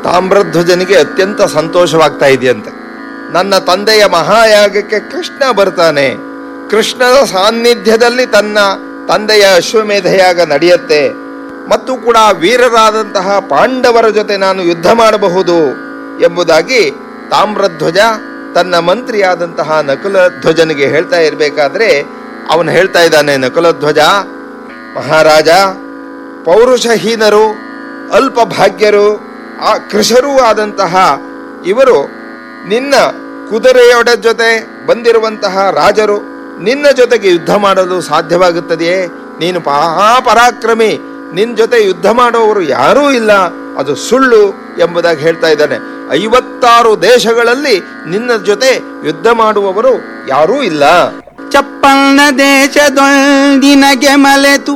ತಾಮ್ರಧ್ವಜನಿಗೆ ಅತ್ಯಂತ ಸಂತೋಷವಾಗ್ತಾ ಇದೆಯಂತೆ ನನ್ನ ತಂದೆಯ ಮಹಾಯಾಗಕ್ಕೆ ಕೃಷ್ಣ ಬರ್ತಾನೆ ಕೃಷ್ಣನ ಸಾನ್ನಿಧ್ಯದಲ್ಲಿ ತನ್ನ ತಂದೆಯ ಅಶ್ವಮೇಧ ಯಾಗ ನಡೆಯುತ್ತೆ ಮತ್ತು ಕೂಡ ವೀರರಾದಂತಹ ಪಾಂಡವರ ಜೊತೆ ನಾನು ಯುದ್ಧ ಮಾಡಬಹುದು ಎಂಬುದಾಗಿ ತಾಮ್ರಧ್ವಜ ತನ್ನ ಮಂತ್ರಿಯಾದಂತಹ ನಕುಲಧ್ವಜನಿಗೆ ಹೇಳ್ತಾ ಇರಬೇಕಾದ್ರೆ ಅವನು ಹೇಳ್ತಾ ಇದ್ದಾನೆ ನಕುಲಧ್ವಜ ಮಹಾರಾಜ ಪೌರುಷಹೀನರು ಅಲ್ಪ ಭಾಗ್ಯರು ಆ ಕೃಷರೂ ಆದಂತಹ ಇವರು ನಿನ್ನ ಕುದುರೆಯೊಡ ಜೊತೆ ಬಂದಿರುವಂತಹ ರಾಜರು ನಿನ್ನ ಜೊತೆಗೆ ಯುದ್ಧ ಮಾಡಲು ಸಾಧ್ಯವಾಗುತ್ತದೆಯೇ ನೀನು ಮಹಾಪರಾಕ್ರಮಿ ನಿನ್ನ ಜೊತೆ ಯುದ್ಧ ಮಾಡುವವರು ಯಾರೂ ಇಲ್ಲ ಅದು ಸುಳ್ಳು ಎಂಬುದಾಗಿ ಹೇಳ್ತಾ ಇದ್ದಾನೆ ಐವತ್ತಾರು ದೇಶಗಳಲ್ಲಿ ನಿನ್ನ ಜೊತೆ ಯುದ್ಧ ಮಾಡುವವರು ಯಾರೂ ಇಲ್ಲ ಚಪ್ಪಲ್ನ ದೇಶದೊಂದಿನಗೆ ಮಲೆತು